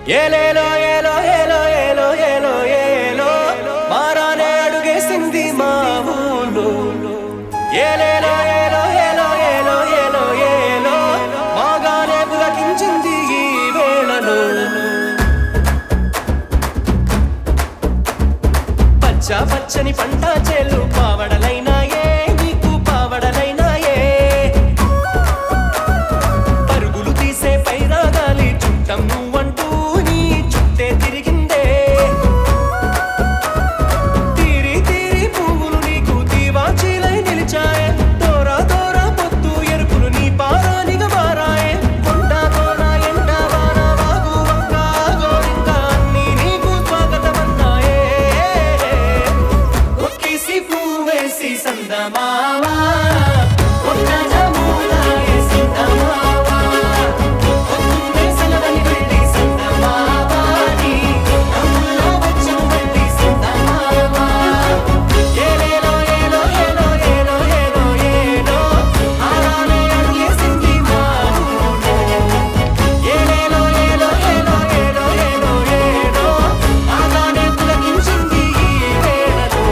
ఏలేలో ఏలో ఏలో ఏలో ఏలో ఏలో మారానే అడుగేసింది మా ఊళ్ళో ఏలేలో ఏలో ఏలో ఏలో ఏలో ఏలో మాగానే పులకించింది ఈ వేళలో పచ్చ పచ్చని పంట చేలు పావడలైనాయే నీకు పావడలైనాయే పరుగులు తీసే పైరాగాలి చుట్టం నువ్వంటూ నీ చుట్టే తిరిగిందే తీరి తీరి పువ్వులు నీకు దీవాచీలై నిలిచాయే దోరా దోరా పొత్తు ఎరుపులు నీ పారానిగా మారాయే కొండ కోన ఎండ వాన వాగు వంక గోరింక అన్నీ నీకు స్వాగతమన్నాయే ఒక్కేసి పువ్వేసి సందమావా ఒక్క జమునాయే సందమావా పొద్దున్నే సెలవని వెళ్ళి సందమావా నీ నవ్వుల్లో వచ్చం వెళ్ళి సందమావా ఏలేలో ఏలో ఏలో ఏలో ఏలో ఏలో ఆరానే అడిగేసింది మా ఊళ్ళో ఏలేలో ఏలో ఏలో ఏలో ఏలో ఏలో ఆగానే పులకించింది ఈ వేళలో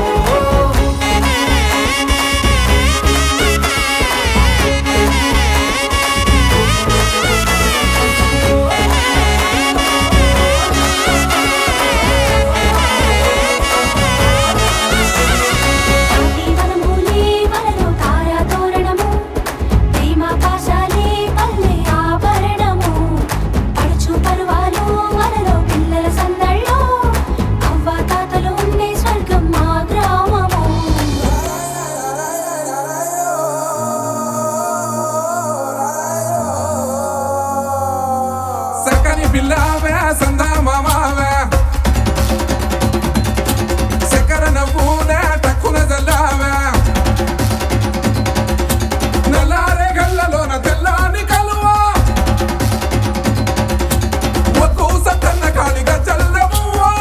వనమూలే వలలో తారా తోరణము ప్రేమ పాశాలే పల్లె ఆభరణము పడుచు పరువాలు వలలో పిల్లల సందళ్ళు అవ్వ తాతలు ఉండే స్వర్గం మా గ్రామము సక్కని పిల్లవే సందామావే చక్కెర నవ్వునే టక్కున జల్లావే నల్లారే గల్లలోన తెల్లాని కలువా ఒక్కూ సత్తన్న కాళిగా చల్లవువా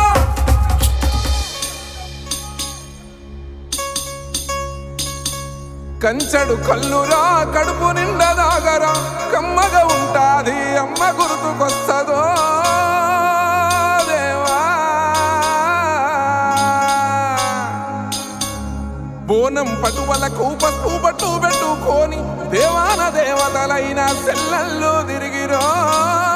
కంచడు కల్లురా కడుపు నిండా దాగరా కమ్మగా ఉంటాది అమ్మ గుర్తుకొస్తదో దేవా బోనం పటువలకు పసుపు పట్టు పెట్టుకొని దేవాన దేవతలైన సెల్లల్లో తిరిగిరో